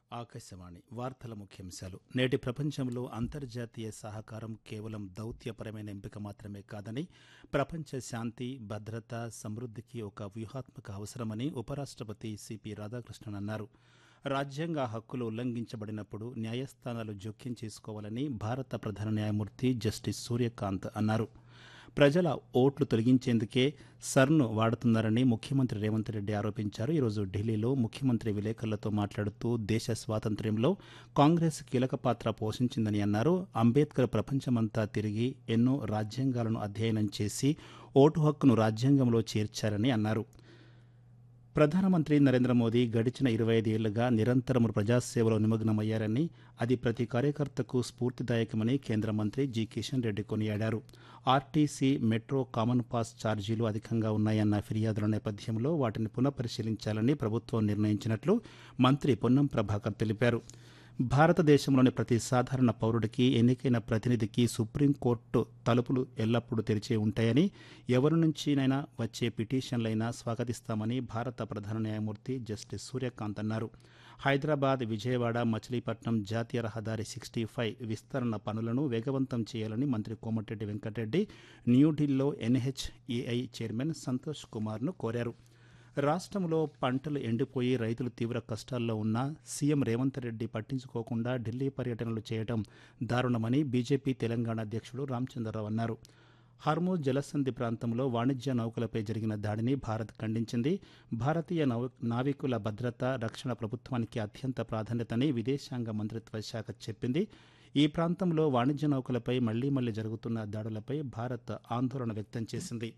ఆకాశవాణి వార్తల ముఖ్యాంశాలు నేటి ప్రపంచంలో అంతర్జాతీయ సహకారం కేవలం దౌత్యపరమైన ఎంపిక మాత్రమే కాదని ప్రపంచ శాంతి భద్రత సమృద్ధికి ఒక వ్యూహాత్మక అవసరమని ఉపరాష్ట్రపతి సిపి రాధాకృష్ణన్ అన్నారు రాజ్యాంగ హక్కులు ఉల్లంఘించబడినప్పుడు న్యాయస్థానాలు జోక్యం చేసుకోవాలని భారత ప్రధాన న్యాయమూర్తి జస్టిస్ సూర్యకాంత్ అన్నారు ప్రజల ఓట్లు తొలగించేందుకే సర్ను వాడుతున్నారని ముఖ్యమంత్రి రేవంత్ రెడ్డి ఆరోపించారు ఈరోజు ఢిల్లీలో ముఖ్యమంత్రి విలేకరులతో మాట్లాడుతూ దేశ స్వాతంత్ర్యంలో కాంగ్రెస్ కీలక పాత్ర పోషించిందని అన్నారు అంబేద్కర్ ప్రపంచమంతా తిరిగి ఎన్నో రాజ్యాంగాలను అధ్యయనం చేసి ఓటు హక్కును రాజ్యాంగంలో చేర్చారని అన్నారు ప్రధానమంత్రి నరేంద్ర మోదీ గడిచిన ఇరవై ఐదేళ్లుగా నిరంతరం ప్రజాసేవలో నిమగ్నమయ్యారని అది ప్రతి కార్యకర్తకు స్ఫూర్తిదాయకమని కేంద్ర మంత్రి జి కిషన్ రెడ్డి కొనియాడారు ఆర్టీసీ మెట్రో కామన్ పాస్ ఛార్జీలు అధికంగా ఉన్నాయన్న ఫిర్యాదుల నేపథ్యంలో వాటిని పునఃపరిశీలించాలని ప్రభుత్వం నిర్ణయించినట్లు మంత్రి పొన్నం ప్రభాకర్ తెలిపారు భారతదేశంలోని ప్రతి సాధారణ పౌరుడికి ఎన్నికైన ప్రతినిధికి సుప్రీంకోర్టు తలుపులు ఎల్లప్పుడూ తెరిచే ఉంటాయని ఎవరి నుంచినైనా వచ్చే పిటిషన్లైనా స్వాగతిస్తామని భారత ప్రధాన న్యాయమూర్తి జస్టిస్ సూర్యకాంత్ అన్నారు హైదరాబాద్ విజయవాడ మచిలీపట్నం జాతీయ రహదారి సిక్స్టీ ఫైవ్ విస్తరణ పనులను వేగవంతం చేయాలని మంత్రి కోమటిరెడ్డి వెంకటరెడ్డి న్యూఢిల్లీలో ఎన్హెచ్ఏఐ చైర్మన్ సంతోష్ కుమార్ను కోరారు రాష్ట్రంలో పంటలు ఎండిపోయి రైతులు తీవ్ర కష్టాల్లో ఉన్నా సీఎం రేవంత్ రెడ్డి పట్టించుకోకుండా ఢిల్లీ పర్యటనలు చేయడం దారుణమని బీజేపీ తెలంగాణ అధ్యక్షుడు రామచంద్రరావు అన్నారు హర్మూజ్ జలసంధి ప్రాంతంలో వాణిజ్య నౌకలపై జరిగిన దాడిని భారత్ ఖండించింది భారతీయ నౌ నావికుల భద్రత రక్షణ ప్రభుత్వానికి అత్యంత ప్రాధాన్యతని విదేశాంగ మంత్రిత్వ శాఖ చెప్పింది ఈ ప్రాంతంలో వాణిజ్య నౌకలపై మళ్లీ మళ్లీ జరుగుతున్న దాడులపై భారత్ ఆందోళన వ్యక్తం చేసింది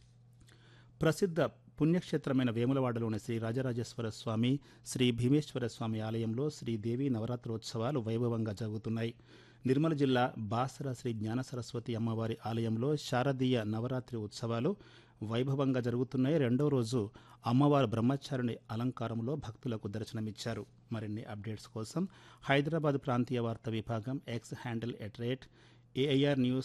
ప్రసిద్ధ పుణ్యక్షేత్రమైన వేములవాడలోని శ్రీ రాజరాజేశ్వర స్వామి శ్రీ భీమేశ్వర స్వామి ఆలయంలో శ్రీదేవి నవరాత్రోత్సవాలు వైభవంగా జరుగుతున్నాయి నిర్మల్ జిల్లా బాసర శ్రీ జ్ఞాన సరస్వతి అమ్మవారి ఆలయంలో శారదీయ నవరాత్రి ఉత్సవాలు వైభవంగా జరుగుతున్నాయి రెండో రోజు అమ్మవారు బ్రహ్మచారిణి అలంకారంలో భక్తులకు దర్శనమిచ్చారు మరిన్ని అప్డేట్స్ కోసం హైదరాబాద్ ప్రాంతీయ వార్తా విభాగం X handle at rate AIR news